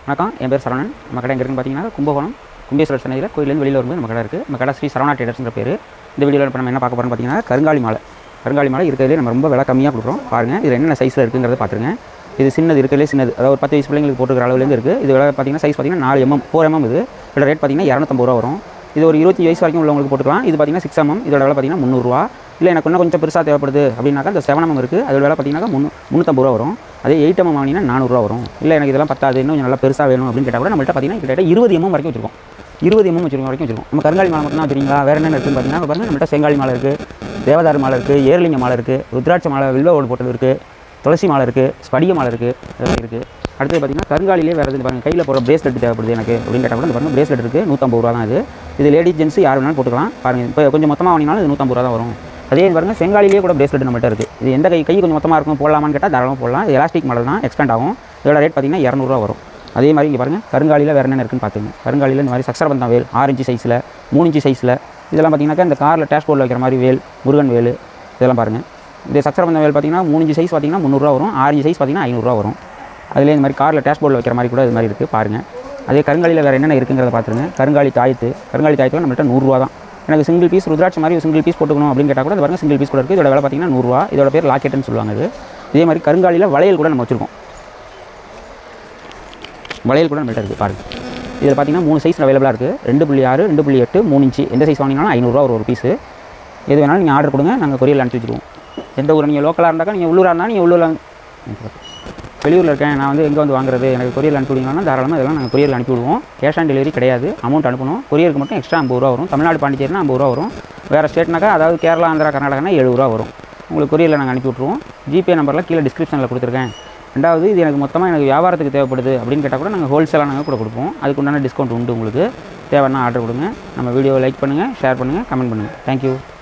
வணக்கம் என் பேர் சரவணன் நம்ம கடை எங்கே இருக்குன்னு பார்த்தீங்கன்னா கும்பகோணம் கும்பேஸ்வரர் சன்னதியில் கோயிலேருந்து வெளியில் வரும்போது நம்ம கடை இருக்குது நம்ம கடை ஸ்ரீ சரவணா டேடர்ஸ்ன்ற பேர் இந்த வீடியோவில் இப்போ நம்ம என்ன பார்க்க போகிறோம்னு பார்த்தீங்கன்னா கருங்காலி மாலை கருங்காலி மாலை இருக்கிறதுலே நம்ம ரொம்ப விலை கம்மியாக கொடுக்குறோம் பாருங்கள் இது என்னென்ன சைஸில் இருக்குங்கிறத பார்த்துருங்க இது சின்னது இருக்கிறதுலே சின்னது அதாவது ஒரு பத்து வயசு பிள்ளைங்களுக்கு போட்டுக்கிற அளவுலேருந்து இருக்குது இது விலை பார்த்தீங்கன்னா சைஸ் பார்த்தீங்கன்னா நாலு எம்எம் ஃபோர் எம்எம் இது இதோட ரேட் பார்த்தீங்கன்னா இரநூத்தம்பது ரூபா வரும் இது ஒரு இருபத்தி வயசு வரைக்கும் உள்ளவங்களுக்கு போட்டுக்கலாம் இது பார்த்தீங்கன்னா சிக்ஸ் எம்எம் இதோட விலை பார்த்தீங்கன்னா முந்நூறுரூவா இல்லை எனக்கு இன்னும் கொஞ்சம் பெருசாக தேவைப்படுது அப்படின்னாக்கா இந்த செவன் எம்எம் இருக்குது அதோட விலை பார்த்தீங்கன்னா முந்நூ முந்நூற்றம்பது ரூபா வரும் அதே எயிட் எம்எம் வாங்கினீங்கன்னா நானூறுரூவா வரும் இல்லை எனக்கு இதெல்லாம் பத்தாது இன்னும் கொஞ்சம் நல்லா பெருசாக வேணும் அப்படின்னு கேட்டால் கூட நம்மள்ட்ட பார்த்தீங்கன்னா கிட்டத்தட்ட இருபது எம்எம் வரைக்கும் வச்சிருக்கோம் இருபது எம்எம் வச்சிருக்கோம் வரைக்கும் வச்சிருக்கோம் நம்ம கருங்காலி மாலை மட்டும் தான் வச்சிருக்கீங்களா வேறு என்ன இருக்குன்னு பார்த்தீங்கன்னா இப்ப பாருங்க நம்மள்ட்ட செங்காலி மாலை இருக்குது தேவதாரு மாலை இருக்குது ஏர்லிங்க மாலை இருக்குது ருத்ராட்ச மாலை வில்வ ஓடு போட்டது இருக்குது துளசி மாலை இருக்குது ஸ்படிக மாலை இருக்குது இதெல்லாம் இருக்குது அடுத்தது பார்த்தீங்கன்னா கருங்காலிலே வேறு எது பாருங்கள் கையில் போகிற பிரேஸ்லெட் தேவைப்படுது எனக்கு அப்படின்னு கேட்டால் கூட இந்த பாருங்கள் பிரேஸ்லெட் இருக்குது நூற்றம்பது ரூபா தான் இது இது லேடிஸ் ஜென்ஸ் யார் வேணாலும் போட்டுக்கலாம் பாருங்கள் இப்போ கொஞ்சம் மொத்தமாக வாங்கினாலும் இது நூற்றம்பது ரூபா தான் வரும் அதே பாருங்கள் செங்காலிலேயே கூட பிரேஸ்லெட் நம்மள்ட்ட இருக்குது இது எந்த கை கை கொஞ்சம் மொத்தமாக இருக்கும் போடலாமான்னு கேட்டால் தாராளமாக போடலாம் இது எலாஸ்டிக் மாடல் தான் எக்ஸ்பேண்ட் ஆகும் இதோட ரேட் பார்த்தீங்கன்னா இரநூறுவா வரும் அதே மாதிரி இங்கே பாருங்கள் கருங்காலியில் வேறு என்னென்ன இருக்குன்னு பார்த்துங்க கருங்காலியில் இந்த மாதிரி சக்கரபந்தம் வேல் ஆறு இன்ச்சு சைஸில் மூணு இன்ச்சு சைஸில் இதெல்லாம் பார்த்தீங்கன்னாக்கா இந்த காரில் டேஷ்போர்டில் வைக்கிற மாதிரி வேல் முருகன் வேல் இதெல்லாம் பாருங்கள் இந்த சக்கரபந்தம் வேல் பார்த்தீங்கன்னா மூணு இன்ச்சு சைஸ் பார்த்தீங்கன்னா முந்நூறுரூவா வரும் ஆறு இன்ச்சு சைஸ் பார்த்தீங்கன்னா ஐநூறுரூவா வரும் அதிலே இந்த மாதிரி காரில் டேஷ்போர்டில் வைக்கிற மாதிரி கூட இது மாதிரி இருக்குது பாருங்கள் அதே கருங்காலியில் வேறு என்னென்ன இருக்குங்கிறத பார்த்துருங்க கருங்காலி தாயத்து கருங்காலி தாயத்து நம்மள்ட்ட நூறுரூவா தான் எனக்கு சிங்கிள் பீஸ் ருத்ராட்சி மாதிரி ஒரு சிங்கிள் பீஸ் போட்டுக்கணும் அப்படின்னு கேட்டால் கூட இது பாருங்க சிங்கிள் பீஸ் கூட இருக்குது இதோட விலை பார்த்தீங்கன்னா நூறுரூவா இதோட பேர் லாக்கெட்டுன்னு சொல்லுவாங்க இது இதே மாதிரி கருங்காலியில் வளையல் கூட நம்ம வச்சுருக்கோம் வளையல் கூட நம்மள்ட்ட இருக்குது பாருங்கள் இதில் பார்த்தீங்கன்னா மூணு சைஸ் அவைலபிளாக இருக்குது ரெண்டு புள்ளி ஆறு ரெண்டு புள்ளி எட்டு மூணு இன்ச்சு எந்த சைஸ் வாங்கினாலும் ஐநூறுரூவா ஒரு ஒரு பீஸு எது வேணாலும் நீங்கள் ஆர்டர் கொடுங்க நாங்கள் கொரியரில் அனுப்பிச்சி வச்சுருவோம் எந்த ஊர் நீங்கள் லோக்கலாக இருந்தாக்கா நீங்கள் உள்ளூராக இருந்தால் நீங்கள் உள்ளூரில் வெளியூரில் இருக்கேன் நான் வந்து எங்கே வந்து வாங்குறது எனக்கு கொரியரில் அனுப்பி விடுங்கன்னா தாராளமாக இதெல்லாம் நாங்கள் கொரியரில் அனுப்பி விடுவோம் கேஷ் ஆன் டெலிவரி கிடையாது அமௌண்ட் அனுப்பணும் கொரியருக்கு மட்டும் எக்ஸ்ட்ரா ஐம்பது ரூபா வரும் தமிழ்நாடு பாண்டிச்சேரினா ஐம்பது ரூபா வரும் வேறு ஸ்டேட்னாக்கா அதாவது கேரளா ஆந்திரா கர்நாடகானா எழுபது ரூபா வரும் உங்களுக்கு கொரியரில் நாங்கள் அனுப்பி விட்ருவோம் ஜிபே நம்பரில் கீழே டிஸ்கிரிப்ஷனில் கொடுத்துருக்கேன் ரெண்டாவது இது எனக்கு மொத்தமாக எனக்கு வியாபாரத்துக்கு தேவைப்படுது அப்படின்னு கேட்டால் கூட நாங்கள் ஹோல்சேலாக நாங்கள் கூட கொடுப்போம் அதுக்கு உண்டான டிஸ்கவுண்ட் உண்டு உங்களுக்கு தேவைன்னா ஆர்டர் கொடுங்க நம்ம வீடியோ லைக் பண்ணுங்கள் ஷேர் பண்ணுங்கள் கமெண்ட் பண்ணுங்கள் தேங்க்யூ